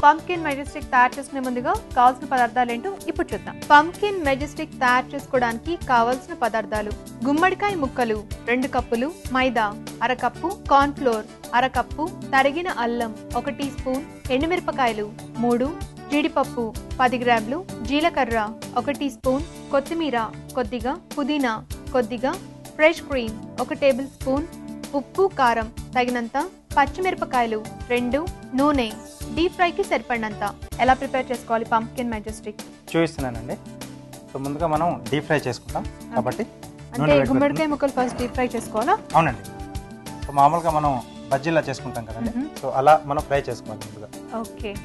Pumpkin Majestic తయారు చేసుకునే ముందుగా కావాల్సిన పదార్థాలు ఏంటో ఇప్పుడు చూద్దాం పంకిన్ మెజెస్టిక్ తయారు చేసుకోవడానికి కావాల్సిన పదార్థాలు గుమ్మడికాయ ముక్కలు రెండు కప్పులు మైదా అరకప్పు కార్న్ ఫ్లోర్ అరకప్పు తరిగిన అల్లం ఒక టీ స్పూన్ ఎండుమిరపకాయలు మూడు జీడిపప్పు పది గ్రాములు జీలకర్ర ఒక టీ స్పూన్ కొత్తిమీర కొద్దిగా పుదీనా కొద్దిగా ఫ్రెష్ క్రీమ్ ఒక టేబుల్ స్పూన్ ఉప్పు కారం తగినంత పచ్చిమిరపకాయలు రెండు నూనె డీప్ ఫ్రైకి సరిపడినంత ఎలా ప్రిపేర్ చేసుకోవాలి పంప్కిన్ మెజెస్టిక్ చూపిస్తున్నానండి సో ముందుగా మనం డీప్ ఫ్రై చేసుకుంటాం కాబట్టి అంటే నూనె వేడి గుమ్మడికాయ పెట్టుకుని- ముక్కలు ఫస్ట్ డీప్ ఫ్రై చేసుకోవాలా అవునండి సో మామూలుగా మనం బజ్జీలా చేసుకుంటాం కదండి మ్మ్. సో అలా మనం ఫ్రై చేసుకోవాలి ముందుగా ఓకే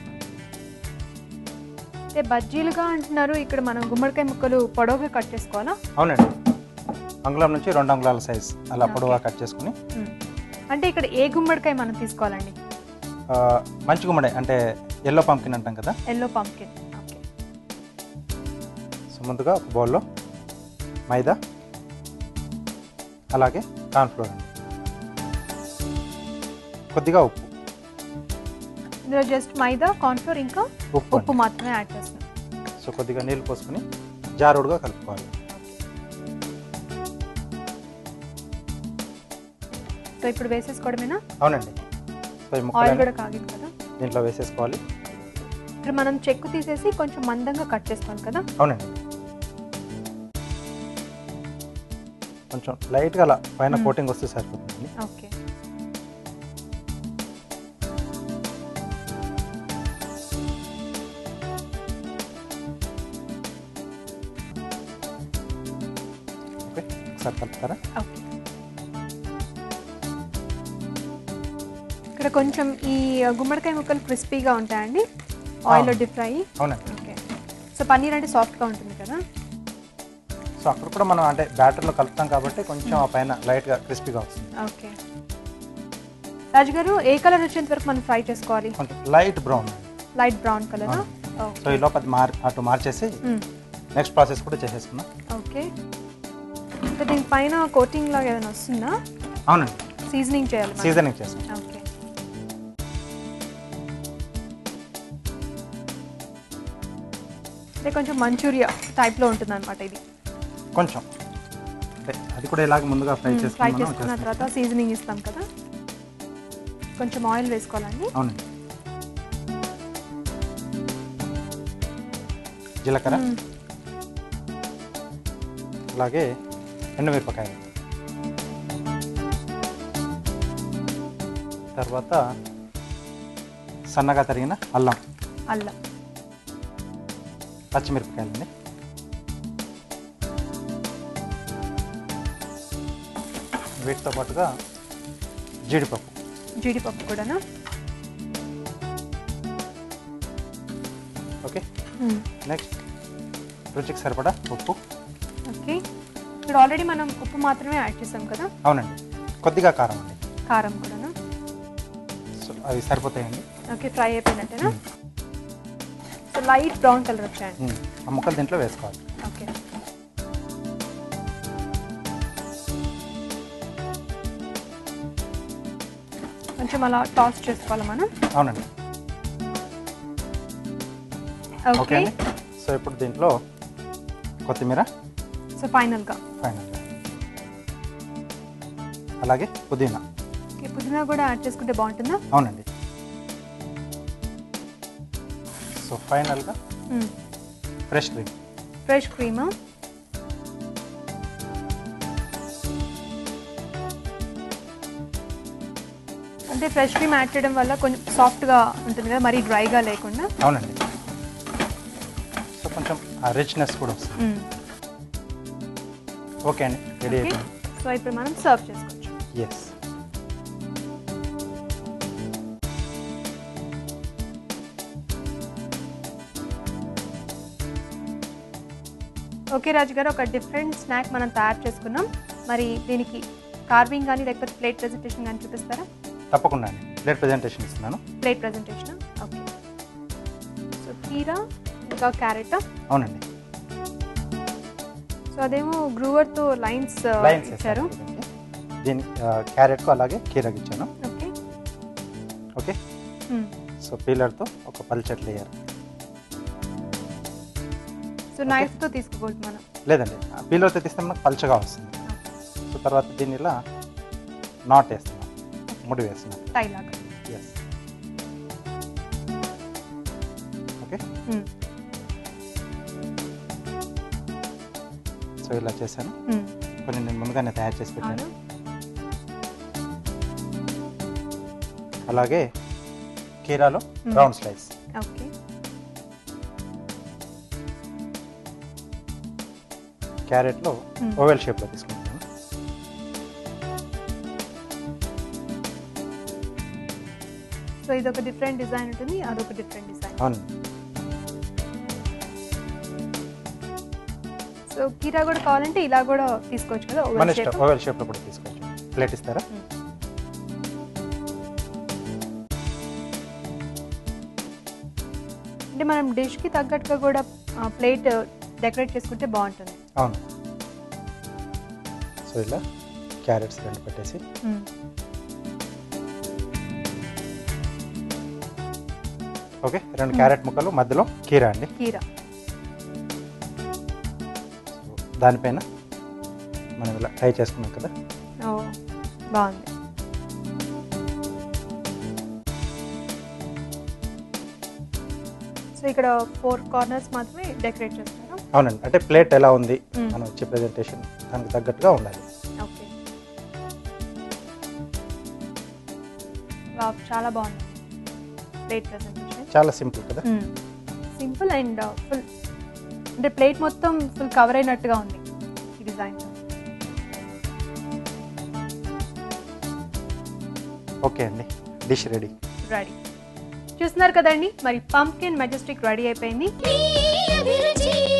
అంటే బజ్జీలుగా అంటున్నారు ఇక్కడ మనం గుమ్మడికాయ ముక్కలు పొడవుగా కట్ చేసుకోవాలా అవునండి అంగుళం నుంచి రెండు అంగుళాల సైజ్ అలా Okay. పొడవుగా కట్ చేసుకుని మ్మ్. అంటే ఇక్కడ ఏ గుమ్మడికాయ మనం తీసుకోవాలండి ఆ, మంచి గుమ్మడి అంటే ఎల్లో పంకిన్ అంటాం కదా ఎల్లో పంప్కిన్ ఓకే సో ముందుగా ఒక బౌల్లో మైదా అలాగే కార్న్ఫ్లోర్ అండి కొద్దిగా ఉప్పు ఇందులో జస్ట్ మైదా కార్న్ఫ్లోర్ ఇంకా ఉప్పు ఉప్పు అండి. మాత్రమే యాడ్ చేస్తున్నాం సో కొద్దిగా నీళ్ళు పోసుకుని జారుడుగా కలుపుకోవాలి సో ఇప్పుడు వేసేసుకోవడమేనా అవునండి సో ఈ ఆయిల్ ముక్కలు కూడా కాగింది కదా దీంట్లో వేసేసుకోవాలి ఇక్కడ మనం చెక్కు తీసేసి కొంచెం మందంగా కట్ చేసుకోవాలి కదా అవునండి కొంచెం లైట్గా అలా పైన మ్మ్. కోటింగ్ వస్తే సరిపోతుంది ఓకే ఓకే ఒకసారి కలుపుతారా ఓకే ఇక్కడ కొంచెం ఈ గుమ్మడికాయ ముక్కలు క్రిస్పీగా ఉంటాయండి ఆయిల్లో అవును. డీప్ ఫ్రై అవునండి ఓకే సో పన్నీర్ అంటే సాఫ్ట్గా ఉంటుంది కదా సో అక్కడ కూడా మనం అంటే బ్యాటర్లో కలుపుతాం కాబట్టి కొంచెం ఆ పైన లైట్గా క్రిస్పీగా వస్తుంది ఓకే రాజు గారు ఏ కలర్ వచ్చేంత వరకు మనం ఫ్రై చేసుకోవాలి కొంచెం light brown light brown colour so ఈ లోపల మార్ అటు మార్చేసి నెక్స్ట్ ప్రాసెస్ కూడా చేసేసుకున్నాం ఓకే సో దీని పైన కోటింగ్ లాగా ఏదైనా వస్తుందా అవునండి సీజనింగ్ చేయాలి మనం. సీజనింగ్ చేసాం ఓకే అంటే కొంచెం మంచూరియా టైప్లో ఉంటుంది అనమాట ఇది కొంచెం అంటే అది కూడా ఇలాగ ముందుగా ఫ్రై ఫ్రై చేసుకుని మనం చేసుకున్న చేస్తాం. తర్వాత సీజనింగ్ ఇస్తాం కదా కొంచెం ఆయిల్ వేసుకోవాలండి అవునండి జీలకర్ర మ్మ్. అలాగే ఎండుమిరపకాయలు తర్వాత సన్నగా తరిగిన అల్లం అల్లం పచ్చిమిరపకాయలండి వీటితో పాటుగా జీడిపప్పు జీడిపప్పు కూడానా ఓకే మ్మ్. నెక్స్ట్ రుచికి సరిపడా ఉప్పు ఓకే ఇప్పుడు ఆల్రెడీ మనం ఉప్పు మాత్రమే యాడ్ చేసాం కదా అవునండి కొద్దిగా కారం అండి కారం కూడానా సో అవి సరిపోతాయండి ఓకే ఫ్రై అయిపోయినట్టేనా సో లైట్ బ్రౌన్ కలర్ వచ్చాయండి మ్మ్. ఆ ముక్కలు దీంట్లో వేసుకోవాలి ఓకే కొంచెం అలా టాస్ చేసుకోవాలి మనం అవునండి ఓకే ఓకే అండి సో ఇప్పుడు దీంట్లో కొత్తిమీర సో ఫైనల్గా ఫైనల్గా అలాగే పుదీనా ఓకే పుదీనా కూడా యాడ్ చేసుకుంటే బాగుంటుందా అవునండి సో ఫైనల్గా ఫ్రెష్ క్రీమ్ ఫ్రెష్ క్రీమా అంటే ఫ్రెష్ క్రీమ్ యాడ్ చేయడం వల్ల కొంచెం సాఫ్ట్గా ఉంటుంది కదా మరీ డ్రైగా లేకుండా అవునండి సో కొంచెం ఆ రిచ్నెస్ కూడా వస్తుంది మ్మ్. ఓకే అండి రెడీ ఓకే అయిపోయింది సో ఇప్పుడు మనం సర్వ్ చేసుకోవచ్చు ఎస్ ఓకే రాజు గారు ఒక డిఫరెంట్ స్నాక్ మనం తయారు చేసుకున్నాం మరి దీనికి కార్వింగ్ కానీ లేకపోతే ప్లేట్ ప్రెజెంటేషన్ కానీ చూపిస్తారా తప్పకుండా అండి ప్లేట్ ప్రజెంటేషన్ ఇస్తున్నాను ప్లేట్ ప్రెజెంటేషన్ ఓకే సో కీరా ఇంకా క్యారెట్ అవునండి సో అదేమో గ్రూవర్తో లైన్స్ లైన్స్ ఇచ్చారు దీని క్యారెట్కు అలాగే కీరకు ఇచ్చాను ఓకే ఓకే మ్మ్. సో పీలర్తో ఒక పల్చటి లేయర్ సో నైఫ్ తో తీసుకోకూడదు మనం లేదండి పీలర్తో తీస్తే మనకు పల్చగా వస్తుంది సో తర్వాత దీన్ని ఇలా నాట్ వేస్తున్నాం ముడి వేస్తున్నాం టై లాగా ఎస్ ఓకే మ్మ్. సో ఇలా చేశాను మ్మ్. కొన్ని నేను ముందుగానే తయారు చేసి అవును పెట్టాను అలాగే కీరాలో Hmm. రౌండ్ స్లైస్ ఓకే క్యారెట్లో Hmm. ఓవెల్ షేప్లో తీసుకుంటాను సో ఇది ఒక డిఫరెంట్ డిజైన్ ఉంటుంది అదొక డిఫరెంట్ డిజైన్ అవును సో కీరా కూడా కావాలంటే ఇలా కూడా తీసుకోవచ్చు కదా మన oval ఇష్టం shape. ఓవెల్ షేప్లో కూడా తీసుకోవచ్చు ప్లేట్ ఇస్తారా మ్మ్. అంటే మనం డిష్కి తగ్గట్టుగా కూడా ప్లేట్ డెకరేట్ చేసుకుంటే బాగుంటుంది అవును సో ఇలా క్యారెట్స్ రెండు పెట్టేసి మ్మ్. ఓకే రెండు క్యారెట్ ముక్కలు మధ్యలో కీరా అండి కీరా సో దానిపైన మనం ఇలా ట్రై చేసుకున్నాం కదా ఓ బాగుంది సో ఇక్కడ ఫోర్ కార్నర్స్ మాత్రమే డెకరేట్ చేస్తారా అవునండి అంటే ప్లేట్ ఎలా ఉంది మ్మ్. మనం వచ్చే ప్రెజెంటేషన్ దానికి తగ్గట్టుగా ఉండాలి ఓకే వావ్ చాలా బాగుంది ప్లేట్ ప్రజెంటేషన్ చాలా సింపుల్ కదా సింపుల్ అండ్ ఫుల్ అంటే ప్లేట్ మొత్తం ఫుల్ కవర్ అయినట్టుగా ఉంది ఈ డిజైన్ ఓకే అండి డిష్ రెడీ రెడీ చూస్తున్నారు కదండి మరి పంప్కిన్ మెజెస్టిక్ రెడీ అయిపోయింది ఈ అభిరుచి